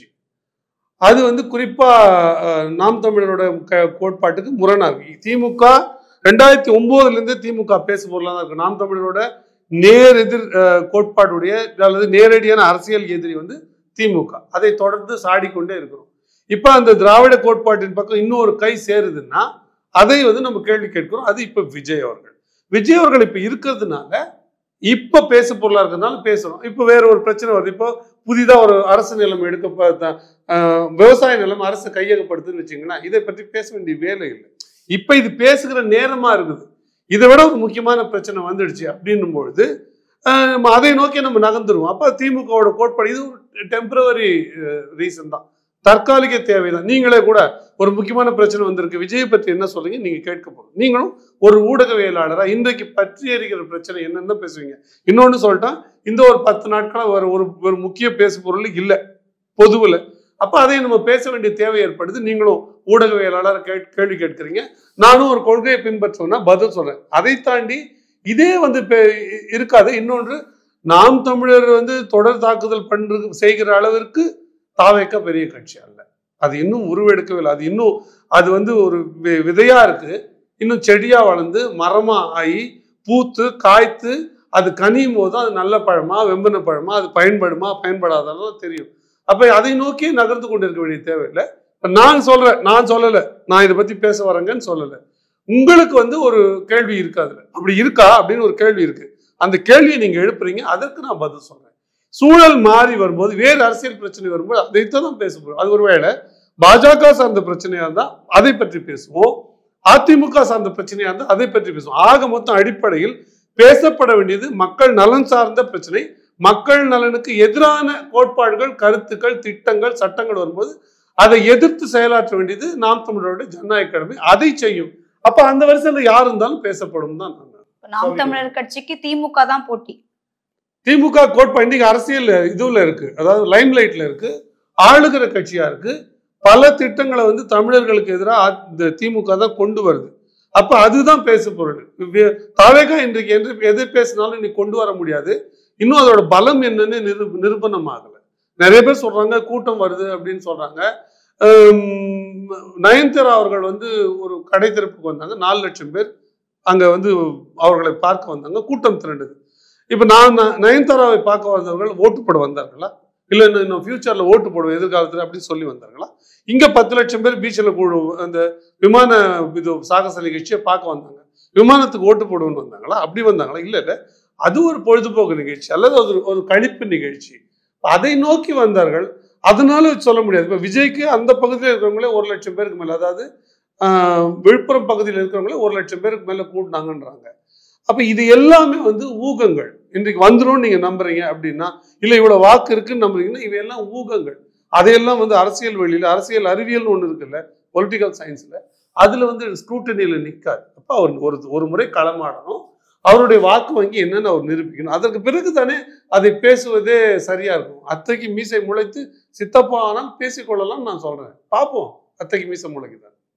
அது வந்து குறிப்பா அஹ், நாம் தமிழரோட க- கோட்பாட்டுக்கு முரணா இருக்கு திமுக ரெண்டாயிரத்தி ஒன்பதுல இருந்து திமுக பேச பொருளாக தான் இருக்கு நாம் தமிழரோட நேர் எதிர் அஹ், கோட்பாடுடைய அல்லது நேரடியான அரசியல் எதிரி வந்து திமுக அதை தொடர்ந்து சாடிக்கொண்டே இருக்கிறோம் இப்ப அந்த திராவிட கோட்பாட்டின் பக்கம் இன்னொரு கை சேருதுன்னா அதை வந்து நம்ம கேள்வி கேட்கிறோம் அது இப்ப விஜய் அவர்கள் விஜய் அவர்கள் இப்ப இருக்கிறதுனால இப்ப பேசு பொருளா இருக்கிறதுனால பேசுறோம் இப்ப வேற ஒரு பிரச்சனை வருது இப்போ புதிதா ஒரு அரசு நிலம் எடுக்க ப- ஆஹ் விவசாய நிலம் அரசு கையகப்படுத்துன்னு வச்சுங்களேன் இதை பற்றி பேச வேண்டிய வேலை இல்லை இப்ப இது பேசுகிற நேரமா இருக்குது இதை விட ஒரு முக்கியமான பிரச்சனை வந்துடுச்சு அப்படின்னும் பொழுது ஆஹ் நம்ம அதை நோக்கி நம்ம நகர்ந்துருவோம் அப்ப திமுகவோட கோட்பாடு இது ஒரு டெம்பரவரி ரீசன் தான் தற்காலிக தேவைதான் நீங்களே கூட ஒரு முக்கியமான பிரச்சனை வந்திருக்கு விஜயை பற்றி என்ன சொல்றீங்க நீங்க கேட்க போறோம் நீங்களும் ஒரு ஊடகவியலாளரா இன்றைக்கு பற்றி எறிகிற பிரச்சனை என்னன்னு தான் பேசுவீங்க இன்னொன்னு சொல்லிட்டா இந்த ஒரு பத்து நாட்களா ஒரு ஒரு ஒரு முக்கிய பேசு பொருள் இல்லை பொதுவில் அப்ப அதை நம்ம பேச வேண்டிய தேவை ஏற்படுது நீங்களும் ஊடகவியலாளர் கேட் கேள்வி கேட்கிறீங்க நானும் ஒரு கொள்கையை பின்பற்றுவேன்னா பதில் சொல்றேன் அதை தாண்டி இதே வந்து பே- இருக்காது இன்னொன்று நாம் தமிழர் வந்து தொடர் தாக்குதல் பண்று செய்கிற அளவிற்கு தாவேக்க பெரிய கட்சி அல்ல அது இன்னும் உருவெடுக்கவில்லை அது இன்னும் அது வந்து ஒரு வி- விதையா இருக்கு இன்னும் செடியா வளர்ந்து மரமா ஆகி பூத்து காய்த்து அது கனியும் போது அது நல்ல பழமா வெம்பன பழமா அது பயன்படுமா பயன்படாதெல்லாம் தெரியும் அப்ப அதை நோக்கி நகர்ந்து கொண்டிருக்க வேண்டிய தேவையில்லை இப்ப நான் சொல்றேன் நான் சொல்லல நான் இதை பத்தி பேச வரேங்கன்னு சொல்லல உங்களுக்கு வந்து ஒரு கேள்வி இருக்கு அதுல அப்படி இருக்கா அப்படின்னு ஒரு கேள்வி இருக்கு அந்த கேள்வியை நீங்க எழுப்புறீங்க அதற்கு நான் பதில் சொல்றேன் சூழல் மாறி வரும்போது வேறு அரசியல் பிரச்சனை வரும்போது அதைத்தான் தான் பேச போறோம் அது ஒருவேளை பாஜக சார்ந்த பிரச்சனையா இருந்தா அதை பற்றி பேசுவோம் அதிமுக சார்ந்த பிரச்சனையா இருந்தா அதை பற்றி பேசுவோம் ஆக மொத்தம் அடிப்படையில் பேசப்பட வேண்டியது மக்கள் நலன் சார்ந்த பிரச்சனை மக்கள் நலனுக்கு எதிரான கோட்பாடுகள் கருத்துக்கள் திட்டங்கள் சட்டங்கள் வரும்போது அதை எதிர்த்து செயலாற்ற வேண்டியது நாம் தமிழரோட ஜனநாயக கடமை அதை செய்யும் அப்ப அந்த வரிசையில யார் இருந்தாலும் பேசப்படும் தான் நான் இப்ப நாம் சொல்லுங்க. தமிழர் கட்சிக்கு திமுக தான் போட்டி திமுக கோட்பாடு இன்னைக்கு அரசியல் இதுல இருக்கு அதாவது லைம் லைட்ல இருக்கு ஆளுகிற கட்சியா இருக்கு பல திட்டங்களை வந்து தமிழர்களுக்கு எதிராக இந்த திமுக தான் கொண்டு வருது அப்ப அதுதான் பேசு பொருள் வே- தாவேகா இன்றைக்கு என்று எது பேசினாலும் இன்னைக்கு கொண்டு வர முடியாது இன்னும் அதோட பலம் என்னன்னு நிரு நிரூபணம் ஆகல நிறைய பேர் சொல்றாங்க கூட்டம் வருது அப்படின்னு சொல்றாங்க ஹம், நயன்தாரா அவர்கள் வந்து ஒரு கடை திறப்புக்கு வந்தாங்க நாலு லட்சம் பேர் அங்க வந்து அவர்களை பார்க்க வந்தாங்க கூட்டம் திரண்டது இப்ப நான் ந- நயன்தாராவை பார்க்க வந்தவர்கள் ஓட்டு போட வந்தார்களா இல்ல இன்னும் இன்னும் ஃபியூச்சர்ல ஓட்டு போடுவோம் எதிர்காலத்துல அப்படின்னு சொல்லி வந்தார்களா இங்க பத்து லட்சம் பேர் பீச்சில் கூடு அந்த விமான இது சாகச நிகழ்ச்சியை பார்க்க வந்தாங்க விமானத்துக்கு ஓட்டு போடுவோம்னு வந்தாங்களா அப்படி வந்தாங்களா இல்ல இல்ல அது ஒரு பொழுதுபோக்கு நிகழ்ச்சி அல்லது ஒரு ஒரு கழிப்பு நிகழ்ச்சி அதை நோக்கி வந்தார்கள் அதனால சொல்ல முடியாது இப்ப விஜய்க்கு அந்த பகுதியில் இருக்கிறவங்களே ஒரு லட்சம் பேருக்கு மேல அதாவது ஆஹ், விழுப்புரம் பகுதியில் இருக்கிறவங்களே ஒரு லட்சம் பேருக்கு மேல கூட்டினாங்கன்றாங்க அப்ப இது எல்லாமே வந்து ஊகங்கள் இன்றைக்கு வந்துரும் நீங்க நம்புறீங்க அப்படின்னா இல்ல இவ்வளவு வாக்கு இருக்குன்னு நம்புறீங்கன்னா இவையெல்லாம் ஊகங்கள் அதையெல்லாம் வந்து அரசியல் வெளியில அரசியல் அறிவியல் ஒண்ணு இருக்குல்ல பொலிட்டிக்கல் சயின்ஸ்ல அதுல வந்து ஸ்க்ரூட்டனியில நிக்காது அப்ப அவர் ஒரு ஒரு முறை களமாடணும் அவருடைய வாக்கு வங்கி என்னன்னு அவர் நிரூபிக்கணும் அதற்கு பிறகு தானே அதை பேசுவதே சரியா இருக்கும் அத்தைக்கு மீசை முளைத்து சித்தப்பா ஆனால் பேசிக்கொள்ளலாம் நான் சொல்றேன் பார்ப்போம் அத்தைக்கு மீசை முளைக்குதான்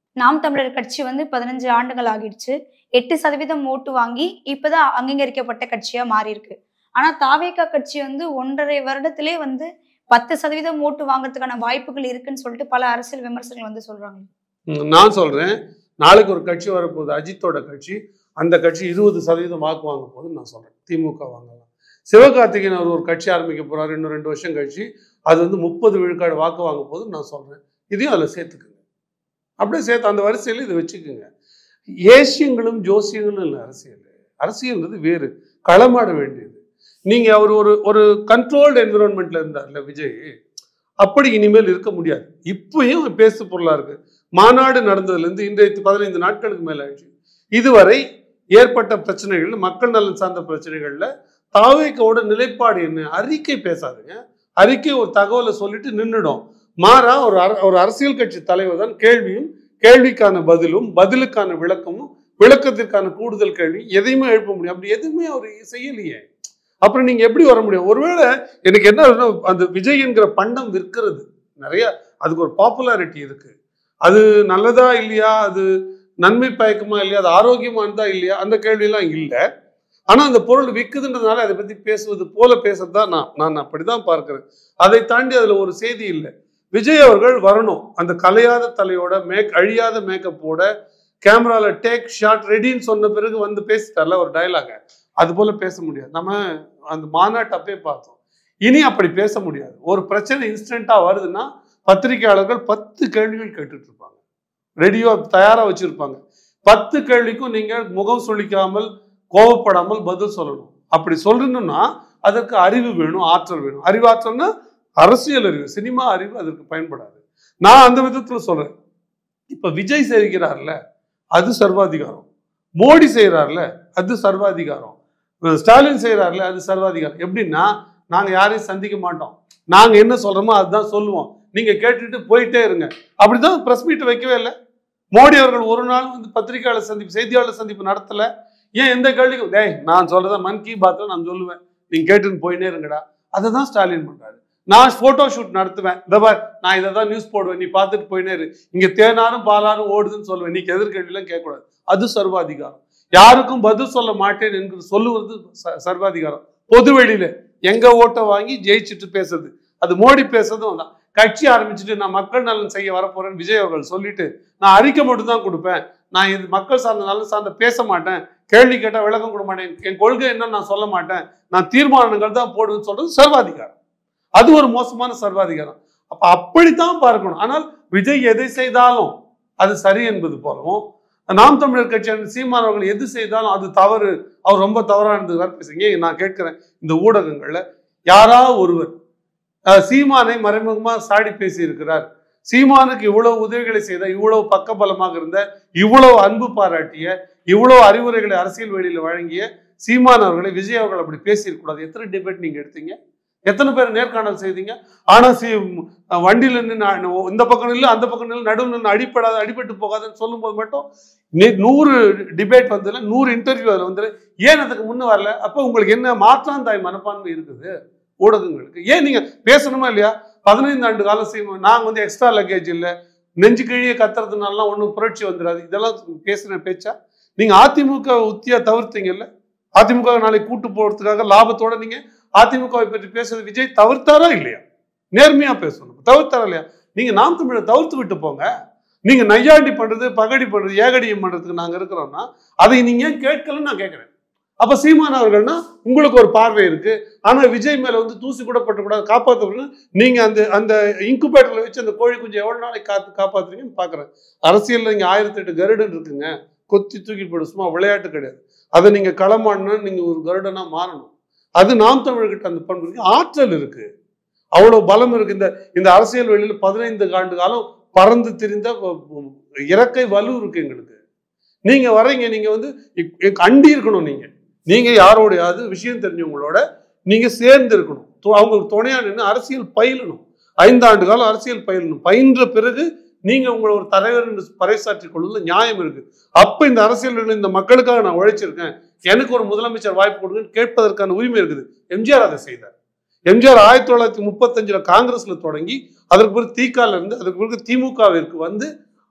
நாம் தமிழர் கட்சி வந்து பதினஞ்சு ஆண்டுகள் ஆகிடுச்சு எட்டு சதவீதம் ஓட்டு வாங்கி இப்பதான் அங்கீகரிக்கப்பட்ட கட்சியா மாறி இருக்கு ஆனா தாவேகா கட்சி வந்து ஒன்றரை வருடத்திலே வந்து பத்து சதவீதம் ஓட்டு வாங்குறதுக்கான வாய்ப்புகள் இருக்குன்னு சொல்லிட்டு பல அரசியல் விமர்சகர்கள் வந்து சொல்றாங்க ம், நான் சொல்றேன் நாளைக்கு ஒரு கட்சி வரப்போகுது அஜித்தோட கட்சி அந்த கட்சி இருபது சதவீதம் வாக்கு வாங்க போகுதுன்னு நான் சொல்றேன் திமுக வாங்கலாம் சிவகார்த்திகேயன் அவர் ஒரு கட்சி ஆரம்பிக்க போறாரு இன்னும் ரெண்டு வருஷம் கழிச்சு அது வந்து முப்பது விழுக்காடு வாக்கு வாங்க போகுதுன்னு நான் சொல்றேன் இதையும் அதில் சேர்த்துக்குங்க அப்படியே சேர்த்து அந்த வரிசையில் இதை வச்சுக்கோங்க ஏசியங்களும் ஜோசியங்களும் இல்லை அரசியல் அரசியல்ன்றது வேறு களமாட வேண்டியது நீங்க அவர் ஒரு ஒரு கண்ட்ரோல்டு என்விரான்மெண்ட்ல இருந்தார்ல விஜய் அப்படி இனிமேல் இருக்க முடியாது இப்பயும் பேசு பொருளா இருக்கு மாநாடு நடந்ததுலேருந்து இன்றைய பதினைந்து நாட்களுக்கு மேல ஆயிடுச்சு இதுவரை ஏற்பட்ட பிரச்சனைகள் மக்கள் நலன் சார்ந்த பிரச்சனைகள்ல தாவேக்கோட நிலைப்பாடு என்ன அறிக்கை பேசாதுங்க அறிக்கை ஒரு தகவலை சொல்லிட்டு நின்றுடும் மாறா ஒரு அர- ஒரு அரசியல் கட்சி தலைவர் தான் கேள்வியும் கேள்விக்கான பதிலும் பதிலுக்கான விளக்கமும் விளக்கத்திற்கான கூடுதல் கேள்வி எதையுமே எழுப்ப முடியும் அப்படி எதுவுமே அவர் செய்யலையே அப்புறம் நீங்க எப்படி வர முடியும் ஒருவேளை எனக்கு என்ன ஆகுதுன்னா, அந்த விஜய் என்கிற பண்டம் விற்கிறது நிறைய அதுக்கு ஒரு பாப்புலாரிட்டி இருக்கு அது நல்லதா இல்லையா அது நன்மை பயக்குமா இல்லையா அது ஆரோக்கியமானதா இல்லையா அந்த கேள்வியெல்லாம் இல்லை ஆனா அந்த பொருள் விற்குதுன்றதுனால அதை பத்தி பேசுவது போல பேசுறதுதான் நான் நான் அப்படிதான் பார்க்கிறேன் அதை தாண்டி அதுல ஒரு செய்தி இல்லை விஜய் அவர்கள் வரணும் அந்த கலையாத தலையோட மேக் அழியாத மேக்கப்போட கேமரால டேக் ஷாட் ரெடின்னு சொன்ன பிறகு வந்து பேசிட்டார்ல ஒரு டயலாக அது போல பேச முடியாது நம்ம அந்த மாநாட்டு அப்பயே பார்த்தோம் இனி அப்படி பேச முடியாது ஒரு பிரச்சனை இன்ஸ்டன்டா வருதுன்னா பத்திரிகையாளர்கள் பத்து கேள்விகள் கேட்டுட்டு இருப்பாங்க ரெடியோ தயாரா வச்சிருப்பாங்க பத்து கேள்விக்கும் நீங்க முகம் சுளிக்காமல் கோவப்படாமல் பதில் சொல்லணும் அப்படி சொல்லணும்னா அதற்கு அறிவு வேணும் ஆற்றல் வேணும் அறிவாற்றல்னா அரசியல் அறிவு சினிமா அறிவு அதற்கு பயன்படாது நான் அந்த விதத்துல சொல்றேன் இப்ப விஜய் செய்கிறார்ல அது சர்வாதிகாரம் மோடி செய்கிறார்ல அது சர்வாதிகாரம் ஸ்டாலின் செய்கிறார்ல அது சர்வாதிகாரம் எப்படின்னா நாங்க யாரையும் சந்திக்க மாட்டோம் நாங்க என்ன சொல்றோமோ அதுதான் சொல்லுவோம் நீங்க கேட்டுட்டு போயிட்டே இருங்க அப்படிதான் பிரஸ் மீட் வைக்கவே இல்லை மோடி அவர்கள் ஒரு நாள் வந்து பத்திரிகையாளர் சந்திப்பு செய்தியாளர் சந்திப்பு நடத்தல ஏன் எந்த கேள்விக்கும் டேய் நான் சொல்றத மன் கி பாத்ல நான் சொல்லுவேன் நீங்க கேட்டுன்னு போயினே இருங்கடா அதை தான் ஸ்டாலின் பண்றாரு நான் போட்டோ ஷூட் நடத்துவேன் இந்த பார் நான் இதை தான் நியூஸ் போடுவேன் நீ பார்த்துட்டு போயினே இரு இங்க தேனாரும் பாலாரும் ஓடுதுன்னு சொல்லுவேன் நீ எதிர்கேள்வியெல்லாம் கேட்கக்கூடாது அது சர்வாதிகாரம் யாருக்கும் பதில் சொல்ல மாட்டேன் என்று சொல்லுவது ச- சர்வாதிகாரம் பொது வெளியில எங்க ஓட்டை வாங்கி ஜெயிச்சுட்டு பேசுறது அது மோடி பேசுறதும் தான் கட்சி ஆரம்பிச்சுட்டு நான் மக்கள் நலன் செய்ய வரப்போறேன்னு விஜய் அவர்கள் சொல்லிட்டு நான் அறிக்கை மட்டும் தான் கொடுப்பேன் நான் இது மக்கள் சார்ந்த நலன் சார்ந்த பேச மாட்டேன் கேள்வி கேட்டால் விளக்கம் கொடுக்க மாட்டேன் என் கொள்கை என்ன நான் சொல்ல மாட்டேன் நான் தீர்மானங்கள் தான் போடுவேன்னு சொல்றது சர்வாதிகாரம் அது ஒரு மோசமான சர்வாதிகாரம் அப்ப அப்படித்தான் பார்க்கணும் ஆனால் விஜய் எதை செய்தாலும் அது சரி என்பது போலவும் நாம் தமிழர் கட்சியான சீமான் அவர்கள் எது செய்தாலும் அது தவறு அவர் ரொம்ப தவறானது பேசுறீங்க ஏன் நான் கேட்கிறேன் இந்த ஊடகங்கள்ல யாரா ஒருவர் அஹ், சீமானை மறைமுகமா சாடி பேசி இருக்கிறார் சீமானுக்கு இவ்வளவு உதவிகளை செய்த இவ்வளவு பக்கபலமாக இருந்த இவ்வளவு அன்பு பாராட்டிய இவ்வளவு அறிவுரைகளை அரசியல் வெளியில வழங்கிய சீமான் அவர்களை விஜய் அவர்கள் அப்படி பேசியிருக்கூடாது எத்தனை டிபேட் நீங்க எடுத்தீங்க எத்தனை பேர் நேர்காணல் செய்தீங்க ஆனா சி அஹ் வண்டியில நின்று இந்த பக்கம் நில்லு அந்த பக்கம் நில்லு நடுவு நின்று அடிப்படாத அடிபட்டு போகாதுன்னு சொல்லும்போது மட்டும் நே- நூறு டிபேட் வந்ததுல நூறு இன்டர்வியூ அதில் வந்து ஏன் அதுக்கு முன்ன வரல அப்போ உங்களுக்கு என்ன மாற்றாந்தாய் மனப்பான்மை இருக்குது ஊடகங்களுக்கு ஏன் நீங்க பேசணுமா இல்லையா பதினைந்து ஆண்டு காலம் செய்வோம் நாங்க வந்து எக்ஸ்ட்ரா லக்கேஜ் இல்லை நெஞ்சு கிழிய கத்துறதுனாலாம் ஒன்றும் புரட்சி வந்துடாது இதெல்லாம் பேசுன பேச்சா நீங்க அதிமுக உத்தியா தவிர்த்தீங்கல்ல அதிமுக நாளைக்கு கூட்டு போறதுக்காக லாபத்தோட நீங்க அதிமுகவை பற்றி பேசுறது விஜய் தவிர்த்தாரா இல்லையா நேர்மையா பேசணும் தவிர்த்தாரா இல்லையா நீங்க நாம் தமிழை தவிர்த்து விட்டு போங்க நீங்க நையாண்டி பண்றது பகடி பண்றது ஏகடியம் பண்றதுக்கு நாங்க இருக்கிறோம்னா அதை நீங்க ஏன் கேட்கலன்னு நான் கேட்கிறேன் அப்ப சீமான் அவர்கள்னா உங்களுக்கு ஒரு பார்வை இருக்கு ஆனா விஜய் மேல வந்து தூசி கூட பட்டக்கூடாது காப்பாற்றணும் நீங்க அந்த அந்த இன்குபேட்டர்ல வச்சு அந்த கோழி குஞ்சு எவ்வளவு நாளைக்கு காத்து காப்பாத்துறீங்கன்னு பாக்குறேன் அரசியல்ல இங்க ஆயிரத்தி எட்டு கருடன் இருக்குங்க கொத்தி தூக்கிட்டு போயிடும் சும்மா விளையாட்டு கிடையாது அதை நீங்க களமாடினா நீங்க ஒரு கருடனா மாறணும் அது நாம் தமிழர்கிட்ட அந்த பண்பு இருக்கு ஆற்றல் இருக்கு அவ்வளவு பலம் இருக்கு இந்த இந்த அரசியல் வெளியில பதினைந்து ஆண்டு காலம் பறந்து திரிந்த வ- வ- இறக்கை வலு இருக்கு எங்களுக்கு நீங்க வர்றீங்க நீங்க வந்து இ- இ- அண்டி இருக்கணும் நீங்க நீங்க யாரோடையாவது விஷயம் தெரிஞ்சவங்களோட நீங்க சேர்ந்து இருக்கணும் து- அவங்களுக்கு துணையா நின்று அரசியல் பயிலணும் ஐந்தாண்டு காலம் அரசியல் பயிலணும் பயின்ற பிறகு நீங்க உங்களை ஒரு தலைவர் என்று பறைசாற்றிக் கொள்வதில் நியாயம் இருக்கு அப்ப இந்த அரசியல் இந்த மக்களுக்காக நான் உழைச்சிருக்கேன் எனக்கு ஒரு முதலமைச்சர் வாய்ப்பு கொடுங்கன்னு கேட்பதற்கான உரிமை இருக்குது எம்ஜிஆர் அதை செய்தார் எம்ஜிஆர் ஆயிரத்தி தொள்ளாயிரத்தி முப்பத்தஞ்சுல காங்கிரஸ்ல தொடங்கி அதற்கு பிறகு திகால இருந்து அதற்கு பிறகு திமுகவிற்கு வந்து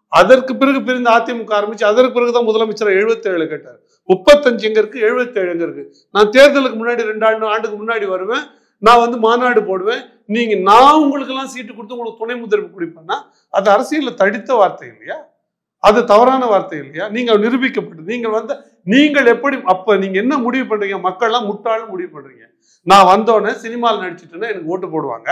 அதற்கு பிறகு பிரிந்து அதிமுக ஆரம்பிச்சு அதற்கு பிறகுதான் முதலமைச்சர் 77 கேட்டார் முப்பத்தஞ்சு எங்க இருக்கு 77 எங்க இருக்கு நான் தேர்தலுக்கு முன்னாடி ரெண்டு ஆண்டு ஆண்டுக்கு முன்னாடி வருவேன் நான் வந்து மாநாடு போடுவேன் நீங்க நான் உங்களுக்கு எல்லாம் சீட்டு கொடுத்து உங்களுக்கு துணை முதல்வர் குடிப்பேன்னா அது அரசியல்ல தடித்த வார்த்தை இல்லையா அது தவறான வார்த்தை இல்லையா நீங்க நிரூபிக்கப்பட்டு நீங்கள் வந்து நீங்கள் எப்படி அப்ப நீங்க என்ன முடிவு பண்றீங்க மக்கள்லாம் முட்டாள்னு முடிவு பண்றீங்க நான் வந்தோடனே சினிமாவில் நடிச்சிட்டேன்னா எனக்கு ஓட்டு போடுவாங்க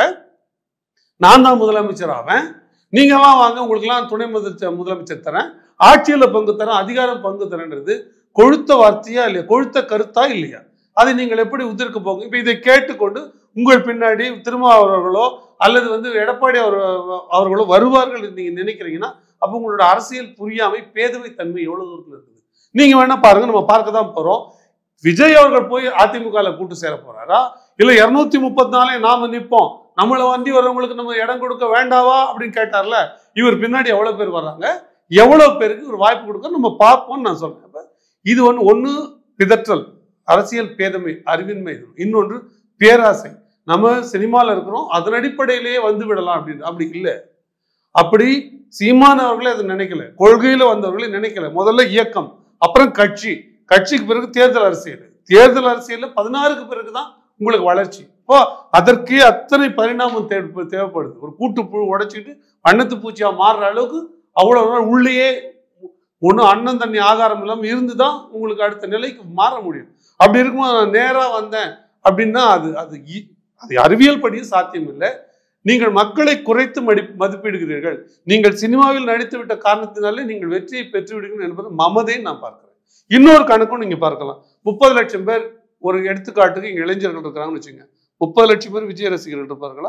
நான் தான் முதலமைச்சர் ஆவேன் நீங்களாம் வாங்க உங்களுக்குலாம் துணை முதலமைச்சர் முதலமைச்சர் தரேன் ஆட்சியில் பங்கு தரேன் அதிகாரம் பங்கு தரேன்றது கொழுத்த வார்த்தையா இல்லையா கொழுத்த கருத்தா இல்லையா அதை நீங்கள் எப்படி உதிர்க்க போங்க இப்போ இதை கேட்டுக்கொண்டு உங்கள் பின்னாடி திருமாவளவர்களோ அல்லது வந்து எடப்பாடி அவர் அவர்களோ வருவார்கள் என்று நீங்க நினைக்கிறீங்கன்னா அப்போ உங்களோட அரசியல் புரியாமை பேதமை தன்மை எவ்வளவு தூரத்தில் இருக்குது நீங்க வேணா பாருங்க நம்ம பார்க்க தான் போறோம் விஜய் அவர்கள் போய் அதிமுகல கூட்டு சேர போறாரா இல்ல இருநூத்தி முப்பத்தி நாலே நாம நிப்போம் நம்மளை வண்டி வர்றவங்களுக்கு நம்ம இடம் கொடுக்க வேண்டாவா அப்படின்னு கேட்டார்ல இவர் பின்னாடி எவ்வளவு பேர் வர்றாங்க எவ்வளவு பேருக்கு ஒரு வாய்ப்பு கொடுக்க நம்ம பார்ப்போம்னு நான் சொல்றேன் அப்ப இது ஒன்று ஒன்று பிதற்றல் அரசியல் பேதமை அறிவின்மை இது. இன்னொன்று பேராசை நம்ம சினிமாவில் இருக்கிறோம் அதன் அடிப்படையிலேயே வந்து விடலாம் அப்படின்னு அப்படி இல்லை அப்படி சீமான் அவர்களே அதை நினைக்கல கொள்கையில வந்தவர்களே நினைக்கல முதல்ல இயக்கம் அப்புறம் கட்சி கட்சிக்கு பிறகு தேர்தல் அரசியல் தேர்தல் அரசியல்ல பதினாறுக்கு பிறகுதான் உங்களுக்கு வளர்ச்சி இப்போ அதற்கே அத்தனை பரிணாமம் தேவை தேவைப்படுது ஒரு கூட்டு புழு உடைச்சிட்டு வண்ணத்து பூச்சியா மாறுற அளவுக்கு அவ்வளவு நாள் உள்ளேயே ஒன்றும் அண்ணன் தண்ணி ஆகாரம் இல்லாமல் இருந்து தான் உங்களுக்கு அடுத்த நிலைக்கு மாற முடியும் அப்படி இருக்கும்போது நான் நேராக வந்தேன் அப்படின்னா அது அது இ- அது அறிவியல் படியும் சாத்தியம் இல்லை நீங்கள் மக்களை குறைத்து மடி மதிப்பிடுகிறீர்கள் நீங்கள் சினிமாவில் நடித்து விட்ட காரணத்தினாலே நீங்கள் வெற்றியை பெற்று விடுகிறீர்கள் என்பது மமதை நான் பார்க்கிறேன் இன்னொரு கணக்கும் நீங்க பார்க்கலாம் முப்பது லட்சம் பேர் ஒரு எடுத்துக்காட்டுக்கு இங்க இளைஞர்கள் இருக்கிறாங்கன்னு வச்சுங்க முப்பது லட்சம் பேர் விஜய் ரசிகர்கள் இருப்பார்களா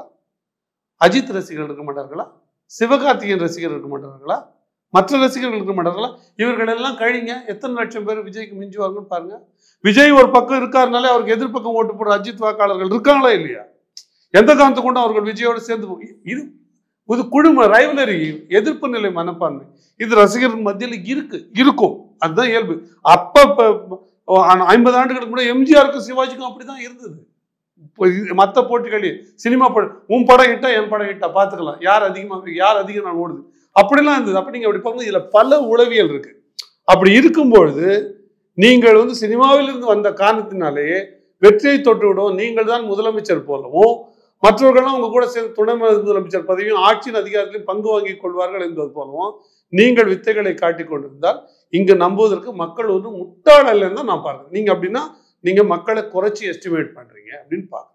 அஜித் ரசிகர்கள் இருக்க மாட்டார்களா சிவகார்த்திகேயன் ரசிகர்கள் இருக்க மாட்டார்களா மற்ற ரசிகர்கள் இருக்க மாட்டார்களா இவர்கள் எல்லாம் கழிங்க எத்தனை லட்சம் பேர் விஜய்க்கு மிஞ்சுவாங்கன்னு பாருங்க விஜய் ஒரு பக்கம் இருக்காருனாலே அவருக்கு எதிர்ப்பக்கம் ஓட்டு போடுற அஜித் வாக்காளர்கள் இருக்காங்களா இல்லையா எந்த காரணத்தை கொண்டு அவர்கள் விஜயோடு சேர்ந்து போ- இது இது குழும ரைவலரி எதிர்ப்பு நிலை மனப்பான்மை இது ரசிகர்கள் மத்தியில் இருக்கு இருக்கும் அதுதான் இயல்பு அப்ப இப்ப ஐம்பது ஆண்டுகளுக்கு முன்னாடி எம்ஜிஆருக்கும் சிவாஜிக்கும் அப்படிதான் இருந்தது இப்போ இது மற்ற போட்டிகளில் சினிமா படம் உன் படம் ஹிட்டா என் படம் ஹிட்டா பார்த்துக்கலாம் யார் அதிகமாக யார் அதிகம் நான் ஓடுது அப்படிலாம் இருந்தது அப்படி நீங்க அப்படி பார்க்கும்போது இதுல பல உளவியல் இருக்கு அப்படி இருக்கும்பொழுது நீங்கள் வந்து சினிமாவிலிருந்து வந்த காரணத்தினாலேயே வெற்றியை தொட்டு விடும் நீங்கள் தான் முதலமைச்சர் போலவும் மற்றவர்கள்லாம் உங்க கூட சேர்ந்து துணை முதலமைச்சர் பதவியும் ஆட்சியின் அதிகாரத்திலும் பங்கு வாங்கிக் கொள்வார்கள் என்பது போலவும் நீங்கள் வித்தைகளை காட்டிக் கொண்டிருந்தால் இங்கு நம்புவதற்கு மக்கள் ஒரு முட்டாள் அல்லன்னு தான் நான் பார்க்கிறேன் நீங்க அப்படின்னா நீங்க மக்களை குறைச்சி எஸ்டிமேட் பண்றீங்க அப்படின்னு பார்க்கிறேன்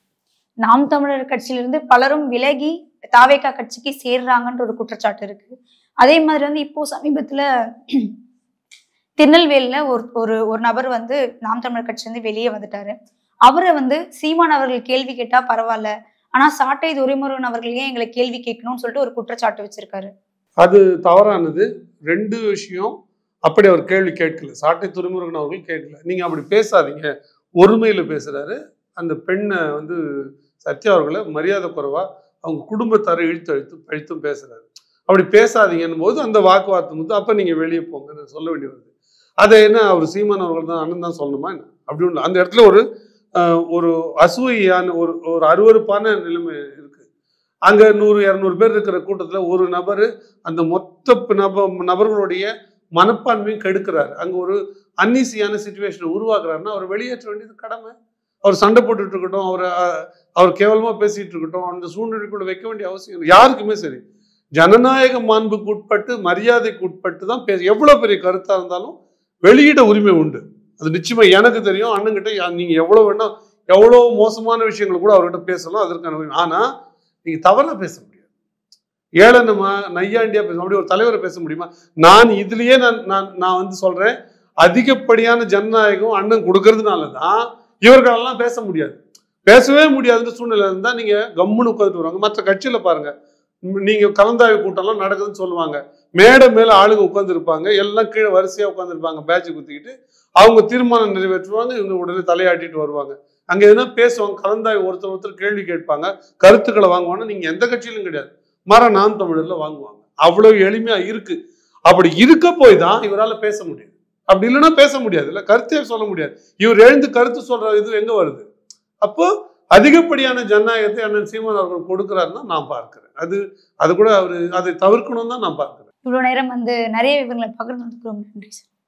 நாம் தமிழர் கட்சியிலிருந்து பலரும் விலகி தாவேகா கட்சிக்கு சேர்றாங்கன்ற ஒரு குற்றச்சாட்டு இருக்கு அதே மாதிரி வந்து இப்போ சமீபத்துல திருநெல்வேலியில ஒரு ஒரு ஒரு நபர் வந்து நாம் தமிழர் கட்சியிலிருந்து வெளியே வந்துட்டாரு அவரை வந்து சீமான் அவர்கள் கேள்வி கேட்டா பரவாயில்ல ஆனா சாட்டை துரைமுருகன் அவர்கள் ஏன் எங்களை கேள்வி கேட்கணும்னு சொல்லிட்டு ஒரு குற்றச்சாட்டு வச்சிருக்காரு அது தவறானது ரெண்டு விஷயம் அப்படி அவர் கேள்வி கேட்கல சாட்டை துறைமுருகன் அவர்கள் கேட்கல நீங்க அப்படி பேசாதீங்க ஒருமையில பேசுறாரு அந்த பெண்ணை வந்து சத்யா அவர்களை மரியாதை குறைவா அவங்க குடும்பத்தாரை இழுத்து அழுத்து பழித்தும் பேசுறாரு அப்படி பேசாதீங்கன்னும் போது அந்த வாக்குவாதம் வந்து அப்ப நீங்க வெளியே போங்கன்னு சொல்ல வேண்டி வருது அதை என்ன அவர் சீமான் அவர்கள் தான் அண்ணன் தான் சொல்லணுமா என்ன அப்படி ஒண்ணு அந்த இடத்துல ஒரு ஆஹ், ஒரு அசூயான ஒரு ஒரு அருவருப்பான நிலைமை இருக்கு அங்க நூறு இரநூறு பேர் இருக்கிற கூட்டத்துல ஒரு நபர் அந்த மொத்த ப- நப நபர்களுடைய மனப்பான்மையும் கெடுக்கிறாரு அங்க ஒரு அன்னீசியான சுச்சுவேஷனை உருவாக்குறாருன்னா அவர் வெளியேற்ற வேண்டியது கடமை அவர் சண்டை போட்டுட்டு இருக்கட்டும் அவர் அஹ், அவர் கேவலமா பேசிட்டு இருக்கட்டும் அந்த சூழ்நிலைக்குள்ள வைக்க வேண்டிய அவசியம் இல்லை யாருக்குமே சரி ஜனநாயக மாண்புக்கு உட்பட்டு மரியாதைக்கு உட்பட்டு தான் பேச எவ்வளவு பெரிய கருத்தா இருந்தாலும் வெளியிட உரிமை உண்டு அது நிச்சயமா எனக்கு தெரியும் அண்ணன்கிட்ட யா- நீங்க எவ்வளவு வேணா எவ்வளவு மோசமான விஷயங்கள் கூட அவர்கிட்ட பேசலாம் அதற்கான உரிமை. ஆனா நீங்க தவறா பேச முடியாது ஏளனமா நையாண்டியா பேச அப்படி ஒரு தலைவரை பேச முடியுமா நான் இதுலயே நான் நான் நான் வந்து சொல்றேன் அதிகப்படியான ஜனநாயகம் அண்ணன் கொடுக்கறதுனால தான் இவர்களெல்லாம் பேச முடியாது பேசவே முடியாதுன்ற சூழ்நிலை இருந்தா நீங்க கம்முன்னு உட்காந்துட்டு வருவாங்க மற்ற கட்சியில பாருங்க ம், நீங்க கலந்தாய்வு கூட்டம்லாம் நடக்குதுன்னு சொல்லுவாங்க மேடை மேல ஆளுங்க உட்காந்துருப்பாங்க எல்லாம் கீழே வரிசையா உட்காந்துருப்பாங்க பேட்ச் குத்திக்கிட்டு அவங்க தீர்மானம் நிறைவேற்றுவாங்க இவங்க உடனே தலையாட்டிட்டு வருவாங்க அங்க எதுனா பேசுவாங்க கலந்தாய்வு ஒருத்தர் ஒருத்தர் கேள்வி கேட்பாங்க கருத்துக்களை வாங்குவாங்க நீங்க எந்த கட்சியிலும் கிடையாது மர நாம் தமிழர்ல வாங்குவாங்க அவ்வளவு எளிமையா இருக்கு அப்படி இருக்க போய் தான் இவரால பேச முடியும் அப்படி இல்லைன்னா பேச முடியாது இல்ல கருத்தே சொல்ல முடியாது இவர் எழுந்து கருத்து சொல்ற இது எங்க வருது அப்போ அதிகப்படியான ஜனநாயகத்தை அண்ணன் சீமான் அவர்கள் கொடுக்கிறாருன்னு தான் நான் பார்க்கிறேன் அது அது கூட அவர் அதை தவிர்க்கணும் தான் நான் பார்க்கிறேன் இவ்வளவு நேரம் வந்து நிறைய விவரங்களை பகிர்ந்து ரொம்ப நன்றி சார்